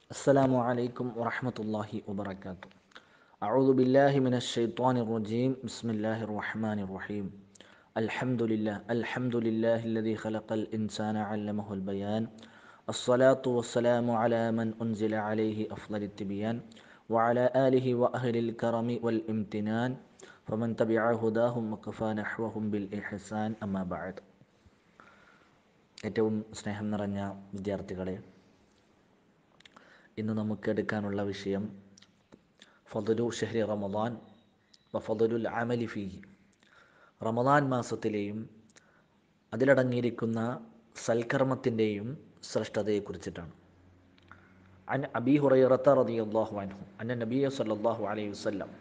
السلام عليكم ورحمة الله وبركاته أعوذ بالله من الشيطان الرجيم بسم الله الرحمن الرحيم الحمد لله الحمد لله الذي خلق الإنسان علمه البيان الصلاة والسلام على من أنزل عليه أفضل التبيان وعلى آله وأهل الكرم والامتنان ومن تبع هداهم وكفى نحوهم بالإحسان أما بعد ഏറ്റവും സ്നേഹം നിറഞ്ഞ വിദ്യാർത്ഥികളെ ഇന്ന് നമുക്ക് എടുക്കാനുള്ള വിഷയം ഫضലു ഷഹ്രി റമദാൻ വ ഫضലുൽ അമലി ഫീഹി റമദാൻ മാസത്തിലെയും അതിലടങ്ങിയിരിക്കുന്ന സൽക്കർമ്മത്തിൻ്റെയും ശ്രേഷ്ഠതയെക്കുറിച്ചിട്ടാണ് അൻ അബി ഹുറൈറത്ത റളിയല്ലാഹു അൻഹു അന്ന നബിയ സല്ലല്ലാഹു അലൈഹി വസല്ലം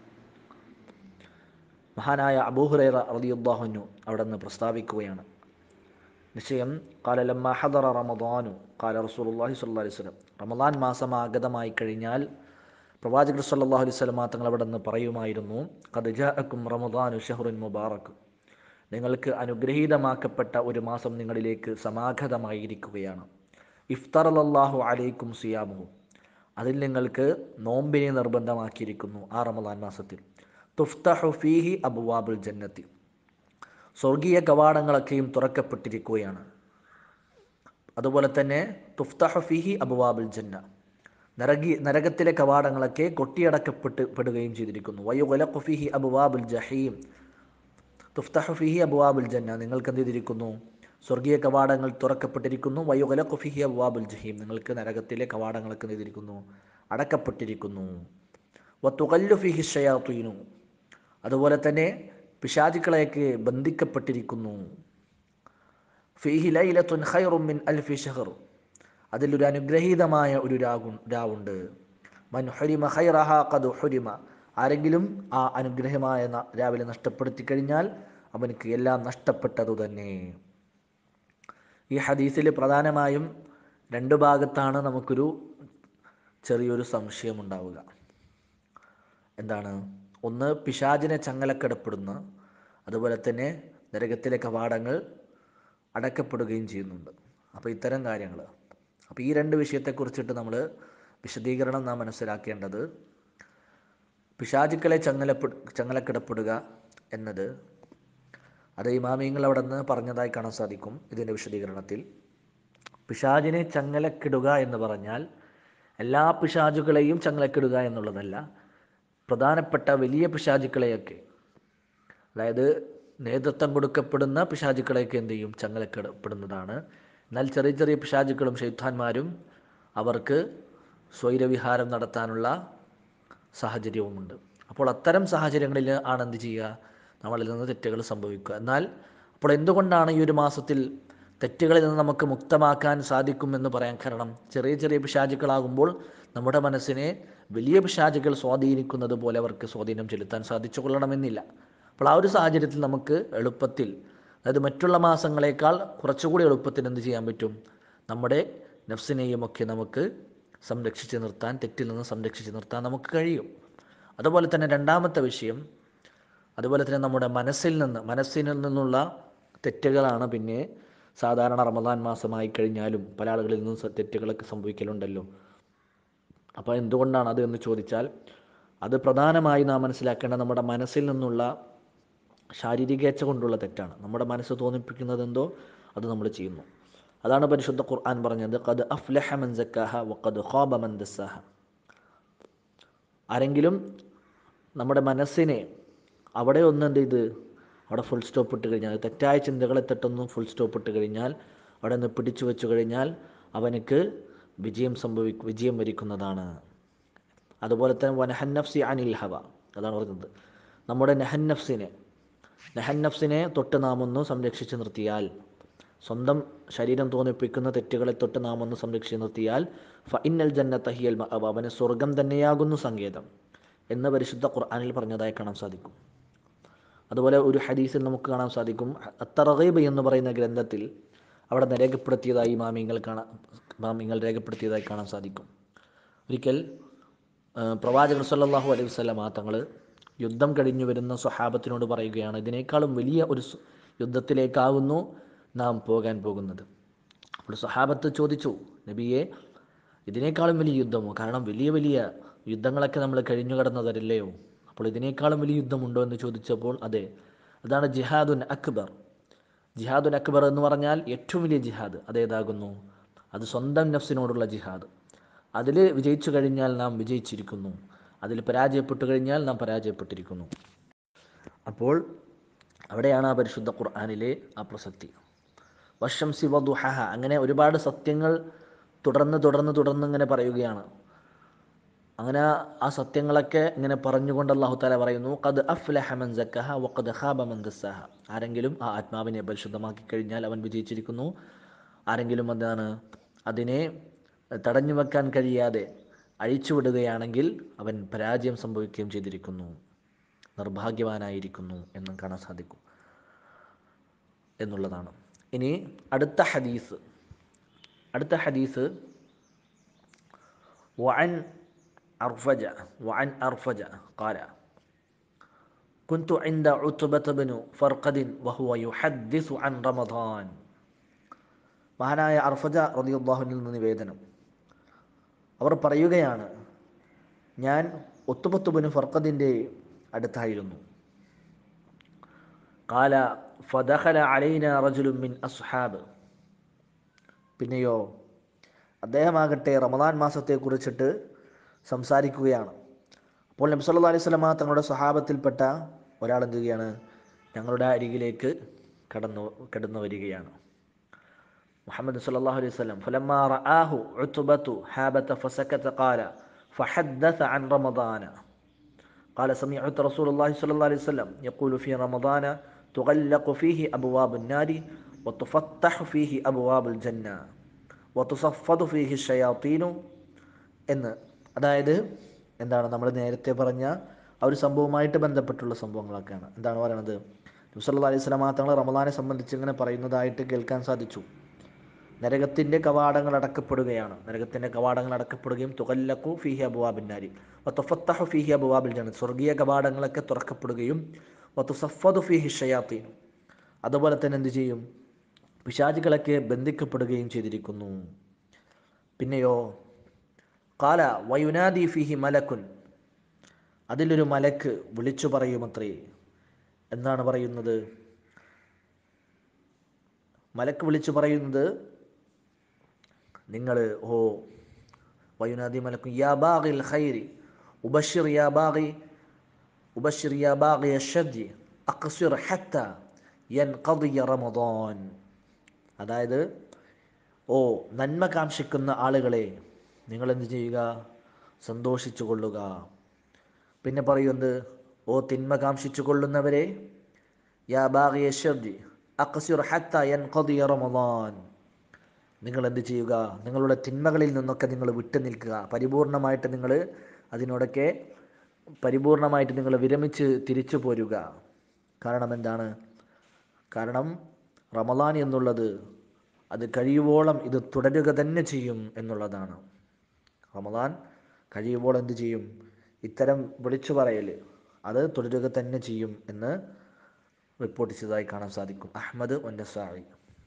മഹാനായ അബൂ ഹുറൈറ റളിയല്ലാഹു അൻഹു അവിടെ നിന്ന് പ്രസ്താവിക്കുകയാണ് നിശ്ചയം കാല ലമ്മ ഹദറ റമദാനു കാല റസൂലുള്ളാഹി സ്വല്ലല്ലാഹു അലൈഹി വസല്ലം റമദാൻ മാസം ആഗതമായി കഴിഞ്ഞാൽ പ്രവാചകർ സല്ലല്ലാഹു അലൈഹി വസല്ലം തങ്ങൾ അവിടെ നിന്ന് പറയുമായിരുന്നു ഖദ് ജാഅക്കും റമദാനു ഷഹ്റുൻ മുബാറക് നിങ്ങൾക്ക് അനുഗ്രഹീതമാക്കപ്പെട്ട ഒരു മാസം നിങ്ങളിലേക്ക് സമാഗതമായിരിക്കുകയാണ് ഇഫ്തറലല്ലാഹു അലൈക്കും സിയാമുഹു അതിൽ നിങ്ങൾക്ക് നോമ്പിനെ നിർബന്ധമാക്കിയിരിക്കുന്നു ആ റമദാൻ മാസത്തിൽ തുഫ്തഹു ഫീഹി അബുവാബുൽ ജന്നത്തി സ്വർഗീയ കവാടങ്ങളൊക്കെയും തുറക്കപ്പെട്ടിരിക്കുകയാണ് അതുപോലെ തന്നെ തുഫ്തഹു ഫിഹി അബുവാബുൽ ജന്ന നരകി നരകത്തിലെ കവാടങ്ങളൊക്കെ കൊട്ടിയടക്കപ്പെട്ട് പെടുകയും ചെയ്തിരിക്കുന്നു വയുഗലഖു ഫിഹി അബുവാബുൽ ജഹീം തുഫ്തഹു ഫിഹി അബുവാബുൽ ജന്ന നിങ്ങൾക്ക് എന്ത് ചെയ്തിരിക്കുന്നു സ്വർഗീയ കവാടങ്ങൾ തുറക്കപ്പെട്ടിരിക്കുന്നു വയുഗലഖു ഫിഹി അബുവാബുൽ ജഹീം നിങ്ങൾക്ക് നരകത്തിലെ കവാടങ്ങളൊക്കെ എന്ത് ചെയ്തിരിക്കുന്നു അടക്കപ്പെട്ടിരിക്കുന്നു വത്തുകല്ലു ഫിഹി ഷയാത്തുയിനു അതുപോലെ തന്നെ പിശാചുക്കളെയൊക്കെ ബന്ധിക്കപ്പെട്ടിരിക്കുന്നു ഫീഹി ലൈലത്തുൻ ഖൈറും മിൻ അൽഫി ഷഹർ അതിലൊരു അനുഗ്രഹീതമായ ഒരു രാഗു രാവുണ്ട് മൻ ഹുരിമ ഖൈറഹ ഖദ് ഹുരിമ ആരെങ്കിലും ആ അനുഗ്രഹമായ രാവിലെ നഷ്ടപ്പെടുത്തി കഴിഞ്ഞാൽ അവനക്ക് എല്ലാം നഷ്ടപ്പെട്ടതു തന്നെ ഈ ഹദീസിൽ പ്രധാനമായും രണ്ട് ഭാഗത്താണ് നമുക്കൊരു ചെറിയൊരു സംശയമുണ്ടാവുക എന്താണ് ഒന്ന് പിശാചിനെ ചങ്ങലക്കിടപ്പെടുന്ന അതുപോലെ തന്നെ നരകത്തിലെ കവാടങ്ങൾ അടക്കപ്പെടുകയും ചെയ്യുന്നുണ്ട് അപ്പോൾ ഇത്തരം കാര്യങ്ങൾ അപ്പോൾ ഈ രണ്ട് വിഷയത്തെക്കുറിച്ചിട്ട് നമ്മൾ വിശദീകരണം നാം മനസ്സിലാക്കേണ്ടത് പിശാചുക്കളെ ചങ്ങലപ്പെ ചങ്ങലക്കിടപ്പെടുക എന്നത് അത് ഇമാമിയങ്ങൾ അവിടെ നിന്ന് പറഞ്ഞതായി കാണാൻ സാധിക്കും ഇതിൻ്റെ വിശദീകരണത്തിൽ പിശാചിനെ ചങ്ങലക്കിടുക എന്ന് പറഞ്ഞാൽ എല്ലാ പിശാചുകളെയും ചങ്ങലക്കിടുക എന്നുള്ളതല്ല പ്രധാനപ്പെട്ട വലിയ പിശാചുക്കളെയൊക്കെ അതായത് നേതൃത്വം കൊടുക്കപ്പെടുന്ന പിശാചുക്കളെയൊക്കെ എന്ത് ചെയ്യും ചങ്ങലക്കിടപ്പെടുന്നതാണ് എന്നാൽ ചെറിയ ചെറിയ പിശാചുക്കളും ഷെയ്ത്താന്മാരും അവർക്ക് സ്വൈരവിഹാരം നടത്താനുള്ള സാഹചര്യവുമുണ്ട് അപ്പോൾ അത്തരം സാഹചര്യങ്ങളിൽ ആണ് എന്ത് ചെയ്യുക നമ്മളിൽ നിന്ന് തെറ്റുകൾ സംഭവിക്കുക എന്നാൽ അപ്പോൾ എന്തുകൊണ്ടാണ് ഈ ഒരു മാസത്തിൽ തെറ്റുകളിൽ നിന്ന് നമുക്ക് മുക്തമാക്കാൻ സാധിക്കുമെന്ന് പറയാൻ കാരണം ചെറിയ ചെറിയ പിശാചുക്കളാകുമ്പോൾ നമ്മുടെ മനസ്സിനെ വലിയ പിശാചുകൾ സ്വാധീനിക്കുന്നത് പോലെ അവർക്ക് സ്വാധീനം ചെലുത്താൻ സാധിച്ചു കൊള്ളണമെന്നില്ല അപ്പോൾ ആ ഒരു സാഹചര്യത്തിൽ നമുക്ക് എളുപ്പത്തിൽ അതായത് മറ്റുള്ള മാസങ്ങളെക്കാൾ കുറച്ചുകൂടി എളുപ്പത്തിൽ എന്ത് ചെയ്യാൻ പറ്റും നമ്മുടെ നഫ്സിനെയും ഒക്കെ നമുക്ക് സംരക്ഷിച്ച് നിർത്താൻ തെറ്റിൽ നിന്ന് സംരക്ഷിച്ച് നിർത്താൻ നമുക്ക് കഴിയും അതുപോലെ തന്നെ രണ്ടാമത്തെ വിഷയം അതുപോലെ തന്നെ നമ്മുടെ മനസ്സിൽ നിന്ന് മനസ്സിൽ നിന്നുള്ള തെറ്റുകളാണ് പിന്നെ സാധാരണ റമദാൻ മാസമായി കഴിഞ്ഞാലും പല ആളുകളിൽ നിന്നും തെറ്റുകളൊക്കെ സംഭവിക്കലുണ്ടല്ലോ അപ്പോൾ എന്തുകൊണ്ടാണ് അത് എന്ന് ചോദിച്ചാൽ അത് പ്രധാനമായി നാം മനസ്സിലാക്കേണ്ട നമ്മുടെ മനസ്സിൽ നിന്നുള്ള ശാരീരികേച്ഛ കൊണ്ടുള്ള തെറ്റാണ് നമ്മുടെ മനസ്സ് തോന്നിപ്പിക്കുന്നത് എന്തോ അത് നമ്മൾ ചെയ്യുന്നു അതാണ് പരിശുദ്ധ ഖുർആൻ പറഞ്ഞത് ഖദ് അഫ്ലഹ മൻ സക്കാഹ വഖദ് ഖാബ മൻ ദസ്സാഹ ആരെങ്കിലും നമ്മുടെ മനസ്സിനെ അവിടെ ഒന്ന് എന്ത് ചെയ്ത് അവിടെ ഫുൾ സ്റ്റോപ്പ് ഇട്ട് കഴിഞ്ഞാൽ തെറ്റായ ചിന്തകളെ തട്ടൊന്നും ഫുൾ സ്റ്റോപ്പ് ഇട്ട് കഴിഞ്ഞാൽ അവിടെ നിന്ന് പിടിച്ചു വെച്ചു കഴിഞ്ഞാൽ അവനക്ക് വിജയം സംഭവിക്കും വിജയം വരിക്കുന്നതാണ് അതുപോലെ തന്നെ വനഹന്നഫ്സി അനിൽ ഹവ അതാണ് പറയുന്നത് നമ്മുടെ നെഹന്നഫ്സിനെ നെഹന്നഫ്സിനെ തൊട്ട് നാം ഒന്ന് സംരക്ഷിച്ച് നിർത്തിയാൽ സ്വന്തം ശരീരം തോന്നിപ്പിക്കുന്ന തെറ്റുകളെ തൊട്ട് നാം ഒന്ന് സംരക്ഷിച്ച് നിർത്തിയാൽ ഫ ഇന്നൽ ജന്ന തഹിയൽ അവന് സ്വർഗം തന്നെയാകുന്നു സങ്കേതം എന്ന് പരിശുദ്ധ ഖുർആാനിൽ പറഞ്ഞതായി കാണാൻ സാധിക്കും അതുപോലെ ഒരു ഹദീസിൽ നമുക്ക് കാണാൻ സാധിക്കും അത്തറഗീബ് എന്ന് പറയുന്ന ഗ്രന്ഥത്തിൽ അവിടെ രേഖപ്പെടുത്തിയതായി മാമിങ്ങൾ കാണാൻ മാമിങ്ങൾ രേഖപ്പെടുത്തിയതായി കാണാൻ സാധിക്കും ഒരിക്കൽ പ്രവാചകർ സല്ലാഹു അലൈഹി വസ്ലാം തങ്ങൾ യുദ്ധം കഴിഞ്ഞു വരുന്ന സ്വഹാബത്തിനോട് പറയുകയാണ് ഇതിനേക്കാളും വലിയ ഒരു യുദ്ധത്തിലേക്കാകുന്നു നാം പോകാൻ പോകുന്നത് അപ്പോൾ സഹാബത്ത് ചോദിച്ചു നബിയെ ഇതിനേക്കാളും വലിയ യുദ്ധമോ കാരണം വലിയ വലിയ യുദ്ധങ്ങളൊക്കെ നമ്മൾ കഴിഞ്ഞു കടന്നതല്ലയോ അപ്പോൾ ഇതിനേക്കാളും വലിയ യുദ്ധമുണ്ടോ എന്ന് ചോദിച്ചപ്പോൾ അതെ അതാണ് ജിഹാദുൻ അക്ബർ ജിഹാദുൻ അക്ബർ എന്ന് പറഞ്ഞാൽ ഏറ്റവും വലിയ ജിഹാദ് അതേതാകുന്നു അത് സ്വന്തം നഫ്സിനോടുള്ള ജിഹാദ് അതിൽ വിജയിച്ചു കഴിഞ്ഞാൽ നാം വിജയിച്ചിരിക്കുന്നു അതിൽ പരാജയപ്പെട്ടു കഴിഞ്ഞാൽ നാം പരാജയപ്പെട്ടിരിക്കുന്നു അപ്പോൾ അവിടെയാണ് ആ പരിശുദ്ധ ഖുർആാനിലെ ആ പ്രസക്തി വഷം സിവദുഹ അങ്ങനെ ഒരുപാട് സത്യങ്ങൾ തുടർന്ന് തുടർന്ന് തുടർന്ന് ഇങ്ങനെ പറയുകയാണ് അങ്ങനെ ആ സത്യങ്ങളൊക്കെ ഇങ്ങനെ പറഞ്ഞുകൊണ്ട് അള്ളാഹു താല പറയുന്നു കത് അഫ്ലഹ മൻ സക്കഹ വഖദ് ഖാബ മൻ ദസ്സഹ ആരെങ്കിലും ആ ആത്മാവിനെ പരിശുദ്ധമാക്കി കഴിഞ്ഞാൽ അവൻ വിജയിച്ചിരിക്കുന്നു ആരെങ്കിലും എന്താണ് അതിനെ തടഞ്ഞു വെക്കാൻ കഴിയാതെ അഴിച്ചുവിടുകയാണെങ്കിൽ അവൻ പരാജയം സംഭവിക്കുകയും ചെയ്തിരിക്കുന്നു നിർഭാഗ്യവാനായിരിക്കുന്നു എന്നും കാണാൻ സാധിക്കും എന്നുള്ളതാണ് ഇനി അടുത്ത ഹദീസ് അടുത്ത ഹദീസ് وعن أرفجة وعن أرفجة قال كنت عند عتبة بن فرقد وهو يحدث عن رمضان മഹാനായ അർഫജ റളിയല്ലാഹുവിൽ നിന്ന് നിവേദനം അവർ പറയുകയാണ് ഞാൻ ഒത്തുപത്തുബിന് ഫർക്കദിൻ്റെ അടുത്തായിരുന്നു കാല ഫദഖല അലൈന റജുലുൻ മിൻ അസ്ഹാബ് പിന്നെയോ അദ്ദേഹമാകട്ടെ റമദാൻ മാസത്തെ കുറിച്ചിട്ട് സംസാരിക്കുകയാണ് അപ്പോൾ നബി സല്ലല്ലാഹു അലൈഹി വസല്ലമ തങ്ങളുടെ സ്വഹാബത്തിൽപ്പെട്ട ഒരാൾ എന്ത് ചെയ്യുകയാണ് ഞങ്ങളുടെ അരികിലേക്ക് കടന്നു കടന്നു വരികയാണ് മുഹമ്മദ് സല്ലല്ലാഹു അലൈഹി വസല്ലം ഫലമ്മ റആഹു ഉത്ബത്തു ഹാബത ഫസക്കത ഖാല فحدث عن رمضان قال سمعت رسول الله صلى الله عليه وسلم يقول في رمضان تغلق فيه أبواب النار وتفتح فيه أبواب الجنة وتصفد فيه الشياطين എന്ന് അതായത് എന്താണ് നമ്മൾ നേരത്തെ പറഞ്ഞ ആ ഒരു സംഭവമായിട്ട് ബന്ധപ്പെട്ടുള്ള സംഭവങ്ങളൊക്കെയാണ് എന്താണ് പറയുന്നത് നബ്സല്ലാ അലൈഹി സ്വലാം തങ്ങൾ റമദാനെ സംബന്ധിച്ച് ഇങ്ങനെ പറയുന്നതായിട്ട് കേൾക്കാൻ സാധിച്ചു നരകത്തിൻ്റെ കവാടങ്ങൾ അടക്കപ്പെടുകയാണ് നരകത്തിൻ്റെ കവാടങ്ങൾ അടക്കപ്പെടുകയും തുകല്ലക്കു ഫിഹി അബുവാബിന്നാരി വത്തുഫത്തഹു ഫിഹി അബുവാബിൽ ജന സ്വർഗീയ കവാടങ്ങളൊക്കെ തുറക്കപ്പെടുകയും വത്തുസഫദു ഫിഹി ഷയാത്തീനും അതുപോലെ തന്നെ എന്ത് ചെയ്യും പിശാചുകളൊക്കെ ബന്ധിക്കപ്പെടുകയും ചെയ്തിരിക്കുന്നു പിന്നെയോ കാല വയുനാദി ഫിഹി മലക്കുൻ അതിലൊരു മലക്ക് വിളിച്ചു പറയുമത്രേ എന്താണ് പറയുന്നത് മലക്ക് വിളിച്ചു പറയുന്നത് നിങ്ങൾ ഓ വയുനാദി മലക്കു യാ ബാഗിൽ ഖൈരി ഉബഷിർ യാ ബാഗി ഉബഷിർ യാ ബാഗി അഷദ്ദി അഖ്സിർ ഹത്ത യൻഖദിയ റമദാൻ അതായത് ഓ നന്മ കാക്ഷിക്കുന്ന ആളുകളെ നിങ്ങൾ എന്ത് ചെയ്യുക സന്തോഷിച്ചു കൊള്ളുക പിന്നെ പറയുന്നത് ഓ തിന്മ കാക്ഷിച്ചു കൊള്ളുന്നവരെ യാ ബാഗി അഷദ്ദി അഖ്സിർ ഹത്ത യൻഖദിയ റമദാൻ നിങ്ങൾ എന്ത് ചെയ്യുക നിങ്ങളുടെ തിന്മകളിൽ നിന്നൊക്കെ നിങ്ങൾ വിട്ടു നിൽക്കുക പരിപൂർണമായിട്ട് നിങ്ങൾ അതിനോടൊക്കെ പരിപൂർണമായിട്ട് നിങ്ങൾ വിരമിച്ച് തിരിച്ചു പോരുക കാരണം എന്താണ് കാരണം റമദാൻ എന്നുള്ളത് അത് കഴിയുവോളം ഇത് തുടരുക തന്നെ ചെയ്യും എന്നുള്ളതാണ് റമദാൻ കഴിയുവോളം എന്ത് ചെയ്യും ഇത്തരം വിളിച്ചു പറയൽ അത് തുടരുക തന്നെ ചെയ്യും എന്ന് റിപ്പോർട്ട് ചെയ്തതായി കാണാൻ സാധിക്കും അഹമ്മദ് ഒന്നസായി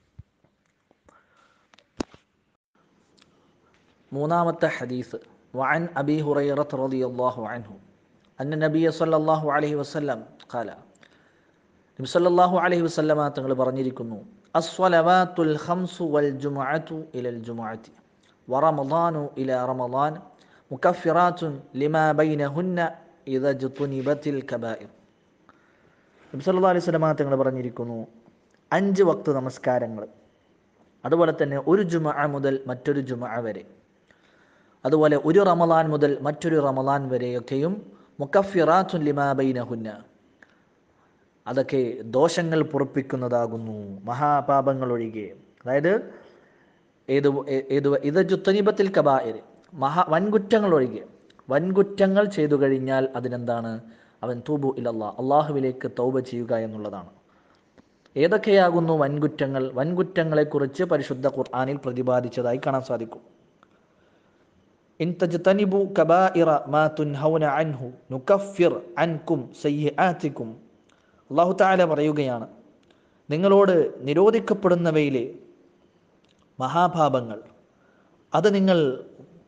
മൂന്നാമത്തെ ഹദീസ് وعن أبي هريرة رضي الله عنه أن النبي صلى الله عليه وسلم قال നബി സല്ലല്ലാഹു അലൈഹി വസല്ലമ തങ്ങൾ പറഞ്ഞിരിക്കുന്നു അസ്വലവാത്തുൽ ഖംസു വൽ ജുമുഅത്തു ഇലൽ ജുമുഅത്തി വറമദാനു ഇല റമദാൻ മുകഫിറാത്തുൻ ലിമാ ബൈനഹുന്ന ഇദ ജുതുനിബത്തിൽ കബായിർ നബി സല്ലല്ലാഹു അലൈഹി വസല്ലമ തങ്ങൾ പറഞ്ഞിരിക്കുന്നു അഞ്ച് വക്ത് നമസ്കാരങ്ങൾ അതുപോലെ തന്നെ ഒരു ജുമുഅ മുതൽ മറ്റൊരു ജുമുഅ വരെ അതുപോലെ ഒരു റമദാൻ മുതൽ മറ്റൊരു റമദാൻ വരെയൊക്കെയും മുക്കഫിറാത്തുൻ ലിമാ ബൈനഹുന്ന അതൊക്കെ ദോഷങ്ങൾ പൊറുപ്പിക്കുന്നതാകുന്നു മഹാപാപങ്ങൾ ഒഴികെ അതായത് ഏത് ഏത് ഇത് ജുത്തനിബത്തിൽ കബായർ മഹാ വൻകുറ്റങ്ങൾ ഒഴികെ വൻകുറ്റങ്ങൾ ചെയ്തു കഴിഞ്ഞാൽ അതിനെന്താണ് അവൻ തൂബു ഇലല്ലാ അള്ളാഹുവിലേക്ക് തൗബ ചെയ്യുക എന്നുള്ളതാണ് ഏതൊക്കെയാകുന്നു വൻകുറ്റങ്ങൾ വൻകുറ്റങ്ങളെക്കുറിച്ച് പരിശുദ്ധ ഖുർആാനിൽ പ്രതിപാദിച്ചതായി കാണാൻ സാധിക്കും ഇൻ തജ്തനിബു കബായിറ മാ തുൻഹൗന അൻഹു നുകഫിർ അൻകും സയ്യിആതികും അള്ളാഹു താല പറയുകയാണ് നിങ്ങളോട് നിരോധിക്കപ്പെടുന്നവയിലെ മഹാപാപങ്ങൾ അത് നിങ്ങൾ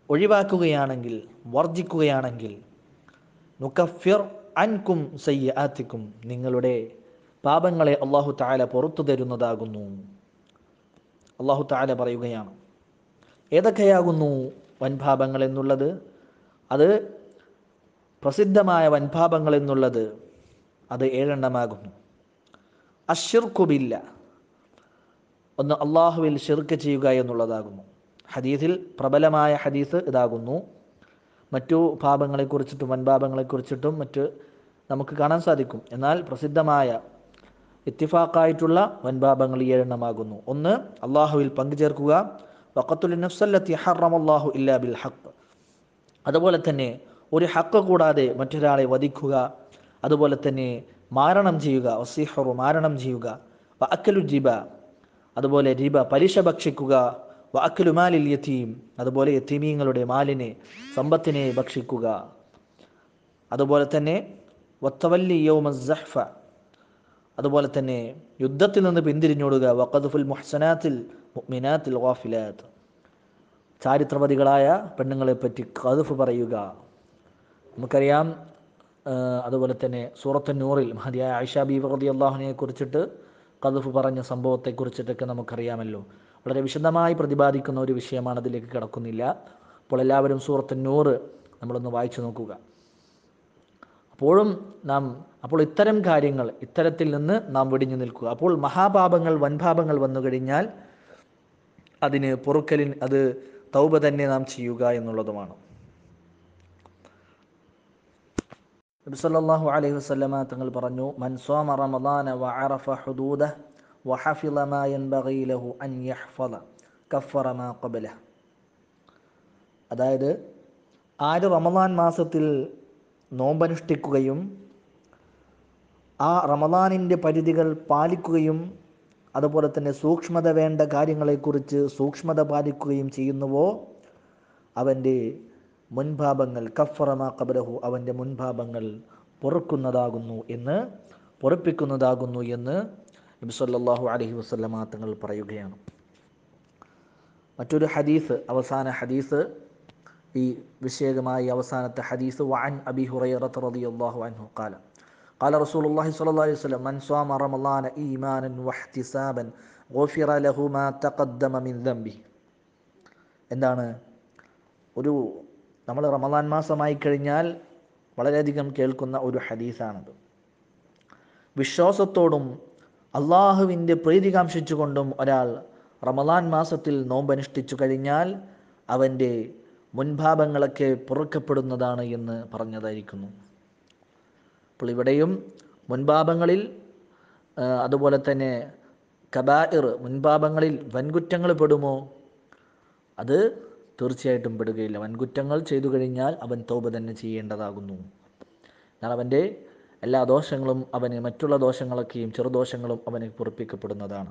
ഒഴിവാക്കുകയാണെങ്കിൽ വർജിക്കുകയാണെങ്കിൽ നുക്കഫിർ അൻകും സയ്യാത്തിക്കും നിങ്ങളുടെ പാപങ്ങളെ അള്ളാഹു താല പുറത്തു തരുന്നതാകുന്നു അള്ളാഹു താല പറയുകയാണ് ഏതൊക്കെയാകുന്നു വൻപാപങ്ങൾ എന്നുള്ളത് അത് പ്രസിദ്ധമായ വൻപാപങ്ങൾ എന്നുള്ളത് അത് ഏഴെണ്ണമാകുന്നു അഷിർക്കുബില്ല ഒന്ന് അള്ളാഹുവിൽ ഷിർക്ക് ചെയ്യുക എന്നുള്ളതാകുന്നു ഹദീസിൽ പ്രബലമായ ഹദീസ് ഇതാകുന്നു മറ്റു പാപങ്ങളെക്കുറിച്ചിട്ടും വൻപാപങ്ങളെക്കുറിച്ചിട്ടും മറ്റ് നമുക്ക് കാണാൻ സാധിക്കും എന്നാൽ പ്രസിദ്ധമായ ഇത്തിഫാക്കായിട്ടുള്ള വൻപാപങ്ങൾ ഈ ഏഴെണ്ണമാകുന്നു ഒന്ന് അള്ളാഹുവിൽ പങ്കുചേർക്കുക വക്കത്തുൽ നഫ്സല്ലത്തി ഹറമല്ലാഹു ഇല്ലാ ബിൽ ഹക്ക് അതുപോലെ തന്നെ ഒരു ഹക്ക് കൂടാതെ മറ്റൊരാളെ വധിക്കുക അതുപോലെ തന്നെ മാരണം ചെയ്യുക വസിഹറു മാരണം ചെയ്യുക വ അക്കലു ജിബ അതുപോലെ റിബ പലിശ ഭക്ഷിക്കുക വ അക്കലു മാലിൽ യത്തീം അതുപോലെ യത്തീമീങ്ങളുടെ മാലിനെ സമ്പത്തിനെ ഭക്ഷിക്കുക അതുപോലെ തന്നെ വത്തവല്ലി യൗമ സഹ്ഫ അതുപോലെ തന്നെ യുദ്ധത്തിൽ നിന്ന് പിന്തിരിഞ്ഞോടുക വഖദ്ഫുൽ മുഹ്സനാത്തിൽ മുഅ്മിനാത്തിൽ ഗാഫിലാത്ത് ചാരിത്രവതികളായ പെണ്ണുങ്ങളെ പറ്റി കതുഫ് പറയുക നമുക്കറിയാം ആ, അതുപോലെ തന്നെ സൂറത്ത് നൂറിൽ മഹദിയായ ആയിഷ ബീബ് റതി അള്ളാഹുവിനെ കുറിച്ചിട്ട് കതുഫ് പറഞ്ഞ സംഭവത്തെക്കുറിച്ചിട്ടൊക്കെ നമുക്കറിയാമല്ലോ വളരെ വിശദമായി പ്രതിപാദിക്കുന്ന ഒരു വിഷയമാണ് അതിലേക്ക് കിടക്കുന്നില്ല അപ്പോൾ എല്ലാവരും സൂറത്ത് നൂറ് നമ്മളൊന്ന് വായിച്ചു നോക്കുക അപ്പോഴും നാം അപ്പോൾ ഇത്തരം കാര്യങ്ങൾ ഇത്തരത്തിൽ നിന്ന് നാം വെടിഞ്ഞു നിൽക്കുക അപ്പോൾ മഹാപാപങ്ങൾ വൻപാപങ്ങൾ വന്നു കഴിഞ്ഞാൽ അതിന് പൊറുക്കലിൻ അത് തൗബ തന്നെ നാം ചെയ്യുക എന്നുള്ളതുമാണ് നബി സല്ലല്ലാഹു അലൈഹി വസല്ലമ തങ്ങൾ പറഞ്ഞു മൻ സ്വാമ റമദാന വഅറഫ ഹുദൂദഹ വഹഫിള മാ യൻബഗി ലഹു അൻ യഹ്ഫള കഫറ മാ ഖബലഹ അതായത് ആര് റമദാൻ മാസത്തിൽ നോമ്പനുഷ്ഠിക്കുകയും ആ റമദാനിൻ്റെ പരിധികൾ പാലിക്കുകയും അതുപോലെ തന്നെ സൂക്ഷ്മത വേണ്ട കാര്യങ്ങളെക്കുറിച്ച് സൂക്ഷ്മത പാലിക്കുകയും ചെയ്യുന്നുവോ അവൻ്റെ മുൻഭാവങ്ങൾ കഫറമാ കബലഹു അവൻ്റെ മുൻഭാവങ്ങൾ പൊറുക്കുന്നതാകുന്നു എന്ന് പൊറുപ്പിക്കുന്നതാകുന്നു എന്ന് നബി സല്ലല്ലാഹു അലൈഹി വസല്ലമ തങ്ങൾ പറയുകയാണ് മറ്റൊരു ഹദീസ് അവസാന ഹദീസ് ഈ വിഷയകമായി അവസാനത്തെ ഹദീസ് വഅൻ അബി ഹുറൈറത്ത് റളിയല്ലാഹു അൻഹു ഖാല قال رسول الله صلى الله عليه وسلم من صام رمضان إيمانا واحتسابا غفر له ما تقدم من ذنبه എന്താണ് ഒരു നമ്മൾ റമദാൻ മാസമായി കഴിഞ്ഞാൽ വളരെയധികം കേൾക്കുന്ന ഒരു ഹദീസാണത് വിശ്വാസത്തോടും അള്ളാഹുവിൻ്റെ പ്രീതി കാംക്ഷിച്ചുകൊണ്ടും ഒരാൾ റമദാൻ മാസത്തിൽ നോമ്പനുഷ്ഠിച്ചു കഴിഞ്ഞാൽ അവൻ്റെ മുൻഭാവങ്ങളൊക്കെ പൊറുക്കപ്പെടുന്നതാണ് എന്ന് പറഞ്ഞതായിരിക്കുന്നു അപ്പോൾ ഇവിടെയും മുൻപാപങ്ങളിൽ ആ, അതുപോലെ തന്നെ കബായിർ മുൻപാപങ്ങളിൽ വൻകുറ്റങ്ങൾ പെടുമോ അത് തീർച്ചയായിട്ടും പെടുകയില്ല വൻകുറ്റങ്ങൾ ചെയ്തു കഴിഞ്ഞാൽ അവൻ തൗബ തന്നെ ചെയ്യേണ്ടതാകുന്നു എന്നാൽ അവൻ്റെ എല്ലാ ദോഷങ്ങളും അവന് മറ്റുള്ള ദോഷങ്ങളൊക്കെയും ചെറുദോഷങ്ങളും അവന് പൊറപ്പിക്കപ്പെടുന്നതാണ്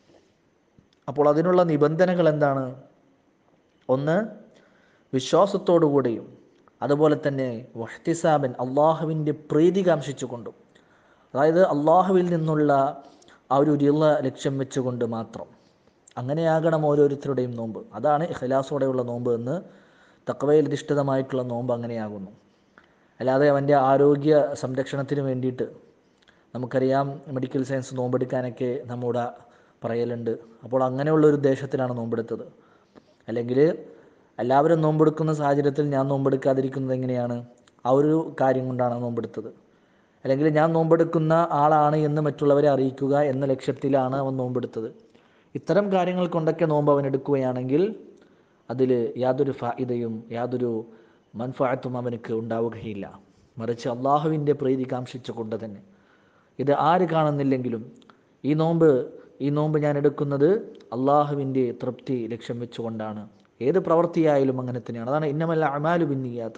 അപ്പോൾ അതിനുള്ള നിബന്ധനകൾ എന്താണ് ഒന്ന് വിശ്വാസത്തോടുകൂടിയും അതുപോലെ തന്നെ വഹ്തിസാബൻ അള്ളാഹുവിൻ്റെ പ്രീതി കാംക്ഷിച്ചുകൊണ്ടും അതായത് അള്ളാഹുവിൽ നിന്നുള്ള ആ ഒരു റിള ലക്ഷ്യം വെച്ചുകൊണ്ട് മാത്രം അങ്ങനെയാകണം ഓരോരുത്തരുടെയും നോമ്പ് അതാണ് ഇഖ്ലാസോടെയുള്ള നോമ്പ് എന്ന് തക്കവയിൽ അധിഷ്ഠിതമായിട്ടുള്ള നോമ്പ് അങ്ങനെയാകുന്നു അല്ലാതെ അവൻ്റെ ആരോഗ്യ സംരക്ഷണത്തിന് വേണ്ടിയിട്ട് നമുക്കറിയാം മെഡിക്കൽ സയൻസ് നോമ്പെടുക്കാനൊക്കെ നമ്മുടെ പറയലുണ്ട് അപ്പോൾ അങ്ങനെയുള്ള ഒരു ഉദ്ദേശത്തിലാണ് നോമ്പെടുത്തത് അല്ലെങ്കിൽ എല്ലാവരും നോമ്പെടുക്കുന്ന സാഹചര്യത്തിൽ ഞാൻ നോമ്പെടുക്കാതിരിക്കുന്നത് എങ്ങനെയാണ് ആ ഒരു കാര്യം കൊണ്ടാണ് നോമ്പെടുത്തത് അല്ലെങ്കിൽ ഞാൻ നോമ്പെടുക്കുന്ന ആളാണ് എന്ന് മറ്റുള്ളവരെ അറിയിക്കുക എന്ന ലക്ഷ്യത്തിലാണ് അവൻ നോമ്പെടുത്തത് ഇത്തരം കാര്യങ്ങൾ കൊണ്ടൊക്കെ നോമ്പ് അവൻ എടുക്കുകയാണെങ്കിൽ അതിൽ യാതൊരു ഫായിദയും യാതൊരു മൻഫായത്തും അവനക്ക് ഉണ്ടാവുകയില്ല മറിച്ച് അള്ളാഹുവിൻ്റെ പ്രീതി കാംക്ഷിച്ചുകൊണ്ട് തന്നെ ഇത് ആര് കാണുന്നില്ലെങ്കിലും ഈ നോമ്പ് ഈ നോമ്പ് ഞാൻ എടുക്കുന്നത് അള്ളാഹുവിൻ്റെ തൃപ്തി ലക്ഷ്യം വെച്ചുകൊണ്ടാണ് ഏത് പ്രവൃത്തിയായാലും അങ്ങനെ തന്നെയാണ് അതാണ് ഇന്നമല്ല അമാലു ബിന്നിയാത്ത്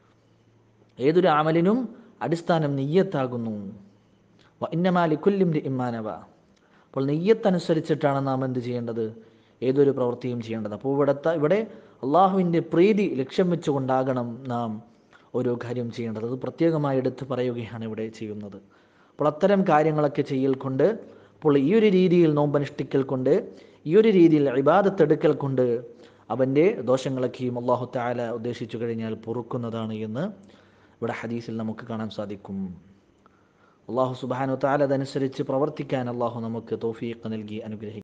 ഏതൊരു അമലിനും അടിസ്ഥാനം നെയ്യത്താകുന്നു ഇന്നമാലി കുല്ലിം ഇമ്മാനവ അപ്പോൾ നെയ്യത്തനുസരിച്ചിട്ടാണ് നാം എന്ത് ചെയ്യേണ്ടത് ഏതൊരു പ്രവൃത്തിയും ചെയ്യേണ്ടത് അപ്പോൾ ഇവിടുത്തെ ഇവിടെ അള്ളാഹുവിൻ്റെ പ്രീതി ലക്ഷ്യം വെച്ചുകൊണ്ടാകണം നാം ഓരോ കാര്യം ചെയ്യേണ്ടത് അത് പ്രത്യേകമായി എടുത്ത് പറയുകയാണ് ഇവിടെ ചെയ്യുന്നത് അപ്പോൾ അത്തരം കാര്യങ്ങളൊക്കെ ചെയ്യൽ കൊണ്ട് അപ്പോൾ ഈ ഒരു രീതിയിൽ നോമ്പനുഷ്ഠിക്കൽ കൊണ്ട് ഈ ഒരു രീതിയിൽ ഇബാദത്തെടുക്കൽ കൊണ്ട് അവൻ്റെ ദോഷങ്ങളൊക്കെയും അള്ളാഹു താല ഉദ്ദേശിച്ചു കഴിഞ്ഞാൽ പൊറുക്കുന്നതാണ് എന്ന് ഇവിടെ ഹദീസിൽ നമുക്ക് കാണാൻ സാധിക്കും അള്ളാഹു സുബാനു താല അതനുസരിച്ച് പ്രവർത്തിക്കാൻ അള്ളാഹു നമുക്ക് തോഫീഖ് നൽകി അനുഗ്രഹിക്കും